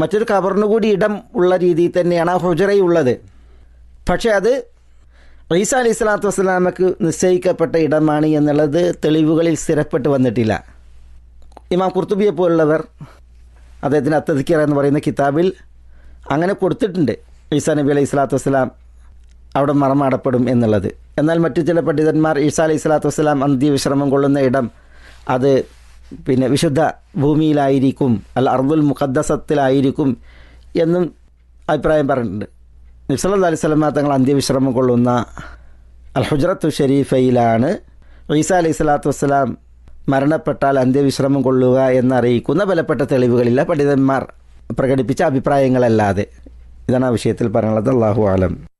മറ്റൊരു ഖബറിന് കൂടി ഇടം ഉള്ള രീതിയിൽ തന്നെയാണ് ആ ഹുജറയുള്ളത് പക്ഷേ അത് ഈസ അലി സ്വലാത്തു വസ്സലാമക്ക് നിശ്ചയിക്കപ്പെട്ട ഇടമാണ് എന്നുള്ളത് തെളിവുകളിൽ സ്ഥിരപ്പെട്ട് വന്നിട്ടില്ല ഇമാം കുർത്തുബിയെ പോലുള്ളവർ അദ്ദേഹത്തിന് അത്തതിക്കർ എന്ന് പറയുന്ന കിതാബിൽ അങ്ങനെ കൊടുത്തിട്ടുണ്ട് ഈസാ നബി അലൈഹി സ്വലാത്തു വസ്സലാം അവിടെ മറമാടപ്പെടും എന്നുള്ളത് എന്നാൽ മറ്റു ചില പണ്ഡിതന്മാർ ഈസാ അലൈഹി സ്വലാത്തു വസ്സലാം അന്ത്യവിശ്രമം കൊള്ളുന്ന ഇടം അത് പിന്നെ വിശുദ്ധ ഭൂമിയിലായിരിക്കും അല്ല അർദുൽ മുഖദ്ദസത്തിലായിരിക്കും എന്നും അഭിപ്രായം പറഞ്ഞിട്ടുണ്ട് നിസ്ലാ അലൈഹി സ്വലമ തങ്ങൾ അന്ത്യവിശ്രമം കൊള്ളുന്ന അൽ ഹുജറത്തു ഷരീഫയിലാണ് ഈസാ അലൈഹി സ്വലാത്തു വസ്സലാം മരണപ്പെട്ടാൽ അന്ത്യവിശ്രമം കൊള്ളുക എന്നറിയിക്കുന്ന ബലപ്പെട്ട തെളിവുകളില്ല പണ്ഡിതന്മാർ പ്രകടിപ്പിച്ച അഭിപ്രായങ്ങളല്ലാതെ ഇതാണ് ആ വിഷയത്തിൽ പറയാനുള്ളത് അള്ളാഹു ആലം